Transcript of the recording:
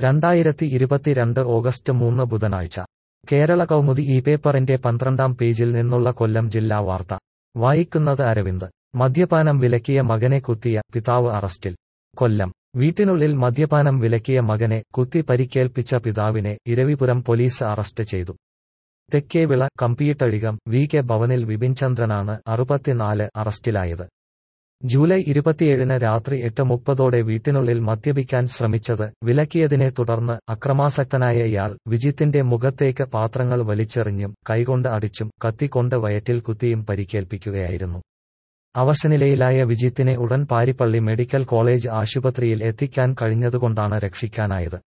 രണ്ടായിരത്തി ഇരുപത്തിരണ്ട് ഓഗസ്റ്റ് മൂന്ന് ബുധനാഴ്ച കേരള കൗമുദി ഈ പേപ്പറിന്റെ പന്ത്രണ്ടാം പേജിൽ നിന്നുള്ള കൊല്ലം ജില്ലാ വാർത്ത വായിക്കുന്നത് അരവിന്ദ് മദ്യപാനം വിലക്കിയ മകനെ കുത്തിയ പിതാവ് അറസ്റ്റിൽ കൊല്ലം വീട്ടിനുള്ളിൽ മദ്യപാനം വിലക്കിയ മകനെ കുത്തി പരിക്കേൽപ്പിച്ച പിതാവിനെ ഇരവിപുരം പോലീസ് അറസ്റ്റ് ചെയ്തു തെക്കേവിള കമ്പിയിട്ടഴികം വി കെ ഭവനിൽ വിപിൻ ചന്ദ്രനാണ് അറുപത്തിനാല് അറസ്റ്റിലായത് ജൂലൈ ഇരുപത്തിയേഴിന് രാത്രി എട്ട് മുപ്പതോടെ വീട്ടിനുള്ളിൽ മദ്യപിക്കാൻ ശ്രമിച്ചത് വിലക്കിയതിനെ തുടർന്ന് അക്രമാസക്തനായ ഇയാൾ വിജിത്തിന്റെ മുഖത്തേക്ക് പാത്രങ്ങൾ വലിച്ചെറിഞ്ഞും കൈകൊണ്ട് അടിച്ചും കത്തിക്കൊണ്ട് വയറ്റിൽ കുത്തിയും പരിക്കേൽപ്പിക്കുകയായിരുന്നു അവശനിലയിലായ വിജിത്തിനെ ഉടൻ പാരിപ്പള്ളി മെഡിക്കൽ കോളേജ് ആശുപത്രിയിൽ എത്തിക്കാൻ കഴിഞ്ഞതുകൊണ്ടാണ് രക്ഷിക്കാനായത്